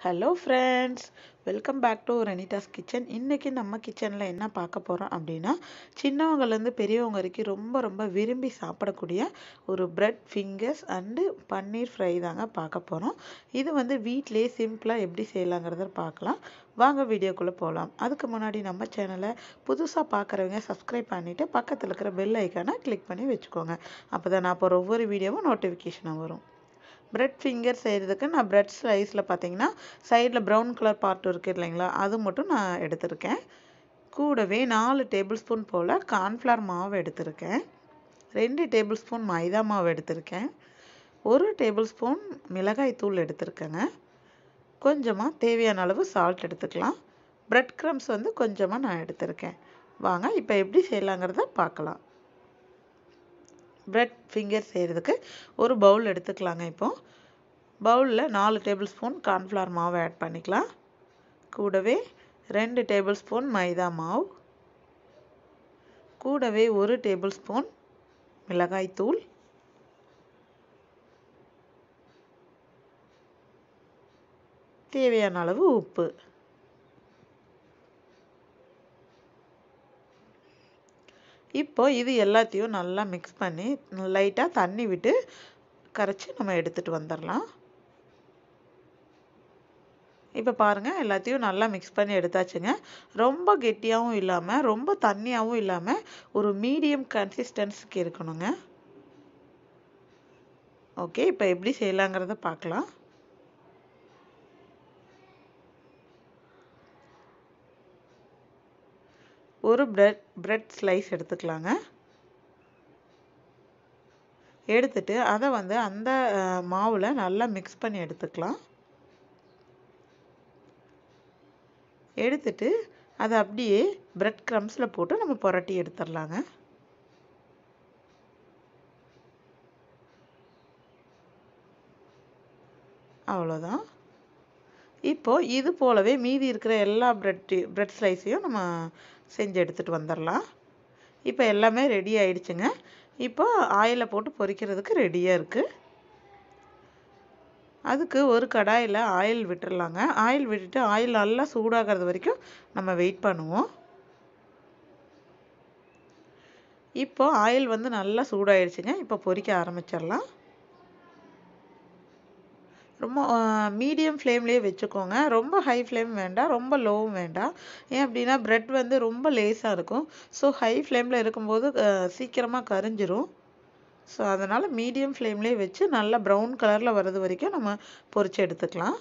hello friends welcome back to Renitha's kitchen இன்றைக்கி நம்ம கிச்சனில் என்ன பார்க்க போகிறோம் அப்படின்னா சின்னவங்கலேருந்து பெரியவங்க வரைக்கும் ரொம்ப ரொம்ப விரும்பி சாப்பிடக்கூடிய ஒரு bread fingers and paneer fry தாங்க பார்க்க போகிறோம் இது வந்து வீட்டிலேயே சிம்பிளாக எப்படி செய்யலாங்கிறத பார்க்கலாம் வாங்க வீடியோக்குள்ளே போகலாம் அதுக்கு முன்னாடி நம்ம சேனலை புதுசாக பார்க்குறவங்க சப்ஸ்கிரைப் பண்ணிவிட்டு பக்கத்தில் இருக்கிற பெல் ஐக்கானை கிளிக் பண்ணி வச்சுக்கோங்க அப்போ தான் நான் போகிற ஒவ்வொரு வீடியோவும் நோட்டிஃபிகேஷனாக வரும் பிரெட் ஃபிங்கர் செய்கிறதுக்கு நான் பிரெட் ஸ்லைஸில் பார்த்தீங்கன்னா சைடில் ப்ரௌன் கலர் பார்ட் இருக்குது இல்லைங்களா அது மட்டும் நான் எடுத்திருக்கேன் கூடவே நாலு டேபிள் ஸ்பூன் போல் கார்ன்ஃப்ளவர் மாவு எடுத்திருக்கேன் ரெண்டு டேபிள் ஸ்பூன் மைதா மாவு எடுத்திருக்கேன் ஒரு டேபிள் ஸ்பூன் மிளகாய் தூள் எடுத்திருக்கேங்க கொஞ்சமாக தேவையான அளவு சால்ட் எடுத்துக்கலாம் பிரெட் க்ரம்ஸ் வந்து கொஞ்சமாக நான் எடுத்திருக்கேன் வாங்க இப்போ எப்படி செய்யலாங்கிறத பார்க்கலாம் பிரெட் ஃபிங்கர் செய்கிறதுக்கு ஒரு பவுல் எடுத்துக்கலாங்க இப்போ பவுலில் நாலு டேபிள் ஸ்பூன் கார்ன்ஃப்ளவர் மாவு ஆட் பண்ணிக்கலாம் கூடவே ரெண்டு டேபிள் ஸ்பூன் மைதா மாவு கூடவே ஒரு டேபிள் ஸ்பூன் மிளகாய் தூள் தேவையான அளவு உப்பு இப்போ இது எல்லாத்தையும் நல்லா மிக்ஸ் பண்ணி லைட்டாக தண்ணி விட்டு கரைச்சி நம்ம எடுத்துகிட்டு வந்துடலாம் இப்போ பாருங்கள் எல்லாத்தையும் நல்லா மிக்ஸ் பண்ணி எடுத்தாச்சுங்க ரொம்ப கெட்டியாகவும் இல்லாமல் ரொம்ப தண்ணியாகவும் இல்லாமல் ஒரு மீடியம் கன்சிஸ்டன்ஸுக்கு இருக்கணுங்க ஓகே இப்போ எப்படி செய்யலாங்கிறத பார்க்கலாம் ஒரு பிரெட் பிரெட் ஸ்லைஸ் எடுத்துக்கலாங்க எடுத்துட்டு அதை வந்து அந்த மாவில் நல்லா மிக்ஸ் பண்ணி எடுத்துக்கலாம் எடுத்துட்டு அதை அப்படியே பிரெட் க்ரம்ஸில் போட்டு நம்ம புரட்டி எடுத்துடலாங்க அவ்வளோதான் இப்போது இது போலவே மீதி இருக்கிற எல்லா பிரெட் பிரெட் ஸ்லைஸையும் நம்ம செஞ்சு எடுத்துகிட்டு வந்துடலாம் இப்போ எல்லாமே ரெடி ஆயிடுச்சுங்க இப்போ ஆயிலை போட்டு பொரிக்கிறதுக்கு ரெடியாக இருக்குது அதுக்கு ஒரு கடாயில் ஆயில் விட்டுடலாங்க ஆயில் விட்டுட்டு ஆயில் நல்லா சூடாகிறது வரைக்கும் நம்ம வெயிட் பண்ணுவோம் இப்போ ஆயில் வந்து நல்லா சூடாயிடுச்சுங்க இப்போ பொரிக்க ஆரம்பிச்சிடலாம் ரொம்ப மீடியம் ஃப்ளேம்லேயே வச்சுக்கோங்க ரொம்ப ஹை ஃப்ளேம் வேண்டாம் ரொம்ப லோவும் வேண்டாம் ஏன் அப்படின்னா ப்ரெட் வந்து ரொம்ப லேஸாக இருக்கும் ஸோ ஹை ஃப்ளேமில் இருக்கும்போது சீக்கிரமாக கரிஞ்சிரும் ஸோ அதனால் மீடியம் ஃப்ளேம்லேயே வச்சு நல்லா ப்ரௌன் கலரில் வர்றது வரைக்கும் நம்ம பொரிச்சு எடுத்துக்கலாம்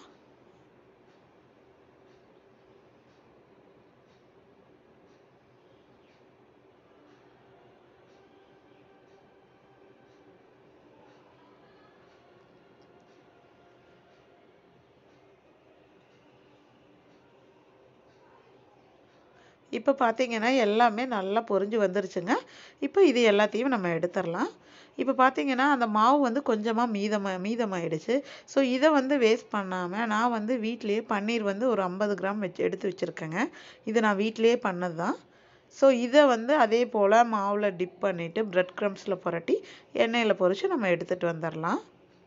இப்போ பார்த்தீங்கன்னா எல்லாமே நல்லா பொரிஞ்சு வந்துருச்சுங்க இப்போ இது எல்லாத்தையும் நம்ம எடுத்துடலாம் இப்போ பார்த்தீங்கன்னா அந்த மாவு வந்து கொஞ்சமாக மீதமாக மீதமாயிடுச்சு ஸோ இதை வந்து வேஸ்ட் பண்ணாமல் நான் வந்து வீட்டிலேயே பன்னீர் வந்து ஒரு ஐம்பது கிராம் வச்சு எடுத்து வச்சுருக்கேங்க இது நான் வீட்டிலேயே பண்ணது தான் ஸோ இதை வந்து அதே போல் மாவில் டிப் பண்ணிவிட்டு ப்ரெட் க்ரம்ஸில் புரட்டி எண்ணெயில் பொரித்து நம்ம எடுத்துகிட்டு வந்துடலாம்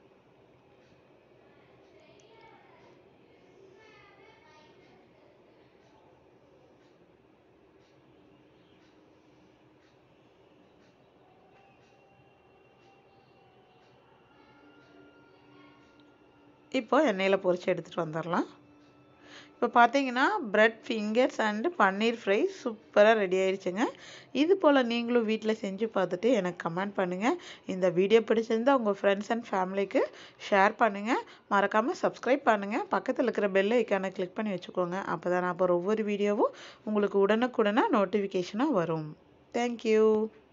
இப்போ எண்ணெயில் பொரித்து எடுத்துகிட்டு வந்துடலாம் இப்போ பார்த்தீங்கன்னா bread fingers and paneer fry சூப்பராக ரெடி ஆயிடுச்சுங்க இது போல் நீங்களும் வீட்டில் செஞ்சு பார்த்துட்டு எனக்கு கமெண்ட் பண்ணுங்கள் இந்த வீடியோ பிடிச்சிருந்தா உங்கள் ஃப்ரெண்ட்ஸ் அண்ட் ஃபேமிலிக்கு ஷேர் பண்ணுங்கள் மறக்காமல் சப்ஸ்கிரைப் பண்ணுங்கள் பக்கத்தில் இருக்கிற பெல் ஐக்கானை கிளிக் பண்ணி வச்சுக்கோங்க அப்போ தான் நான் அப்புறம் ஒவ்வொரு வீடியோவும் உங்களுக்கு உடனுக்குடனே நோட்டிஃபிகேஷனாக வரும் தேங்க்யூ